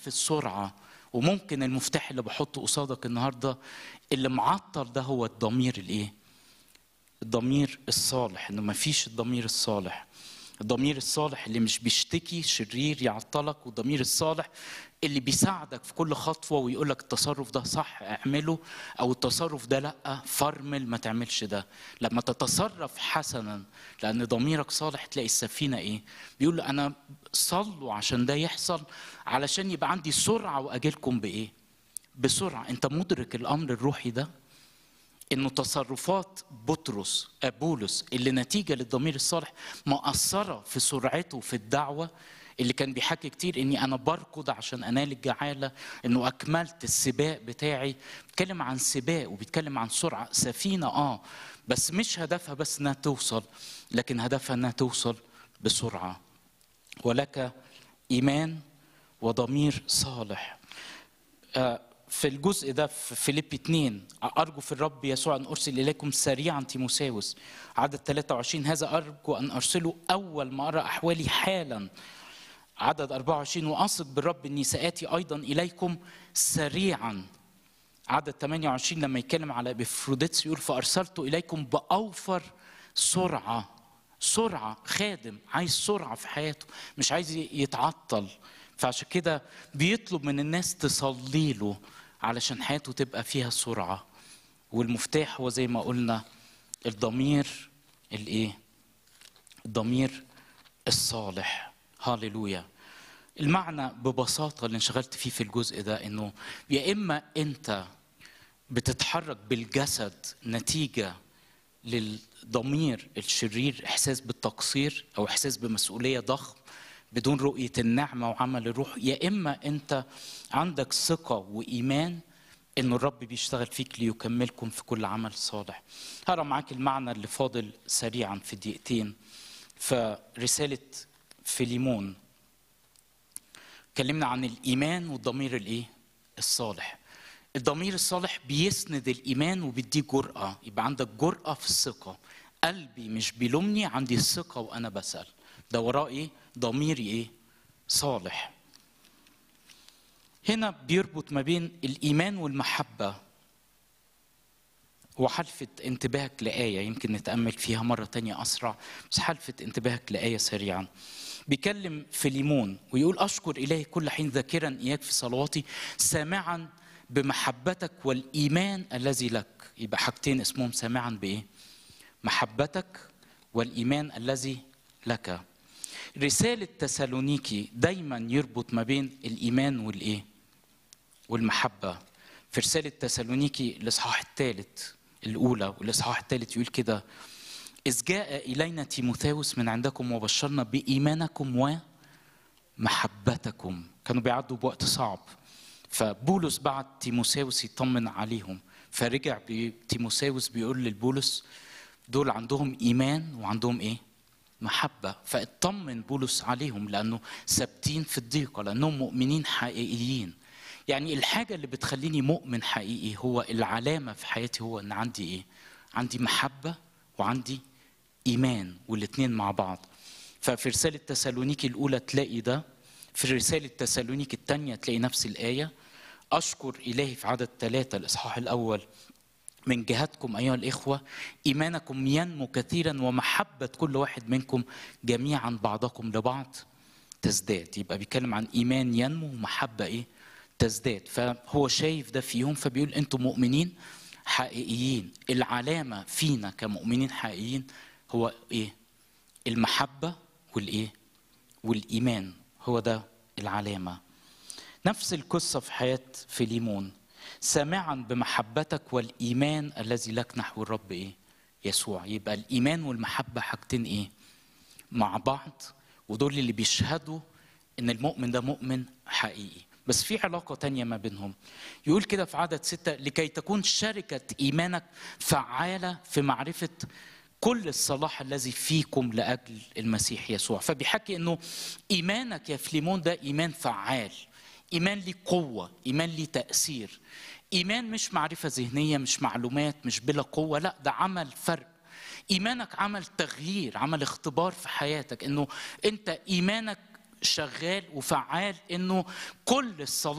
في السرعه وممكن المفتاح اللي بحطه قصادك النهارده اللي معطل ده هو الضمير الايه الضمير الصالح انه ما فيش الضمير الصالح الضمير الصالح اللي مش بيشتكي شرير يعطلك والضمير الصالح اللي بيساعدك في كل خطوة ويقول لك التصرف ده صح اعمله أو التصرف ده لأ فرمل ما تعملش ده لما تتصرف حسنا لأن ضميرك صالح تلاقي السفينة إيه بيقول له أنا صلوا عشان ده يحصل علشان يبقى عندي سرعة وأجيلكم بإيه بسرعة أنت مدرك الأمر الروحي ده انه تصرفات بطرس بولس اللي نتيجه للضمير الصالح مأثره في سرعته في الدعوه اللي كان بيحكي كتير اني انا بركض عشان انال الجعاله انه اكملت السباق بتاعي بيتكلم عن سباق وبيتكلم عن سرعه سفينه اه بس مش هدفها بس انها توصل لكن هدفها انها توصل بسرعه ولك ايمان وضمير صالح آه في الجزء ده في فيليب 2 أرجو في الرب يسوع أن أرسل إليكم سريعا تيموساوس عدد 23 هذا أرجو أن أرسله أول ما أرى أحوالي حالا عدد 24 وأثق بالرب أني سآتي أيضا إليكم سريعا عدد 28 لما يتكلم على بفروديتس يقول فأرسلت إليكم بأوفر سرعة سرعة خادم عايز سرعة في حياته مش عايز يتعطل فعشان كده بيطلب من الناس تصلي له علشان حياته تبقى فيها سرعة والمفتاح هو زي ما قلنا الضمير الايه الضمير الصالح هاليلويا المعنى ببساطة اللي انشغلت فيه في الجزء ده انه يا اما انت بتتحرك بالجسد نتيجة للضمير الشرير احساس بالتقصير او احساس بمسؤولية ضخم بدون رؤية النعمة وعمل الروح يا إما أنت عندك ثقة وإيمان إن الرب بيشتغل فيك ليكملكم في كل عمل صالح هقرا معاك المعنى اللي فاضل سريعا في دقيقتين في رسالة فيليمون اتكلمنا عن الإيمان والضمير الإيه؟ الصالح الضمير الصالح بيسند الإيمان وبيديه جرأة يبقى عندك جرأة في الثقة قلبي مش بيلومني عندي الثقة وأنا بسأل ده وراه إيه؟ ضميري ايه صالح هنا بيربط ما بين الايمان والمحبه وحلفت انتباهك لآية يمكن نتأمل فيها مرة تانية أسرع بس حلفت انتباهك لآية سريعا بيكلم فيليمون ويقول أشكر إلهي كل حين ذاكرا إياك في صلواتي سامعا بمحبتك والإيمان الذي لك يبقى حاجتين اسمهم سامعا بإيه محبتك والإيمان الذي لك رسالة تسالونيكي دايما يربط ما بين الإيمان والإيه؟ والمحبة. في رسالة تسالونيكي الإصحاح الثالث الأولى والإصحاح الثالث يقول كده إذ جاء إلينا تيموثاوس من عندكم وبشرنا بإيمانكم ومحبتكم كانوا بيعدوا بوقت صعب فبولس بعت تيموثاوس يطمن عليهم فرجع تيموثاوس بيقول للبولس دول عندهم إيمان وعندهم إيه؟ محبة فاطمن بولس عليهم لأنه ثابتين في الضيقة لأنهم مؤمنين حقيقيين يعني الحاجة اللي بتخليني مؤمن حقيقي هو العلامة في حياتي هو أن عندي إيه عندي محبة وعندي إيمان والاتنين مع بعض ففي رسالة تسالونيكي الأولى تلاقي ده في رسالة تسالونيكي الثانية تلاقي نفس الآية أشكر إلهي في عدد ثلاثة الإصحاح الأول من جهتكم أيها الإخوة إيمانكم ينمو كثيرا ومحبة كل واحد منكم جميعا بعضكم لبعض تزداد يبقى بيتكلم عن إيمان ينمو ومحبة إيه تزداد فهو شايف ده فيهم فبيقول أنتم مؤمنين حقيقيين العلامة فينا كمؤمنين حقيقيين هو إيه المحبة والإيه والإيمان هو ده العلامة نفس القصة في حياة فيليمون سامعا بمحبتك والايمان الذي لك نحو الرب ايه يسوع يبقى الايمان والمحبه حاجتين ايه مع بعض ودول اللي بيشهدوا ان المؤمن ده مؤمن حقيقي بس في علاقه تانية ما بينهم يقول كده في عدد ستة لكي تكون شركه ايمانك فعاله في معرفه كل الصلاح الذي فيكم لاجل المسيح يسوع فبيحكي انه ايمانك يا فليمون ده ايمان فعال ايمان ليه قوه ايمان ليه تاثير ايمان مش معرفه ذهنيه مش معلومات مش بلا قوه لا ده عمل فرق ايمانك عمل تغيير عمل اختبار في حياتك انه انت ايمانك شغال وفعال انه كل الصلاه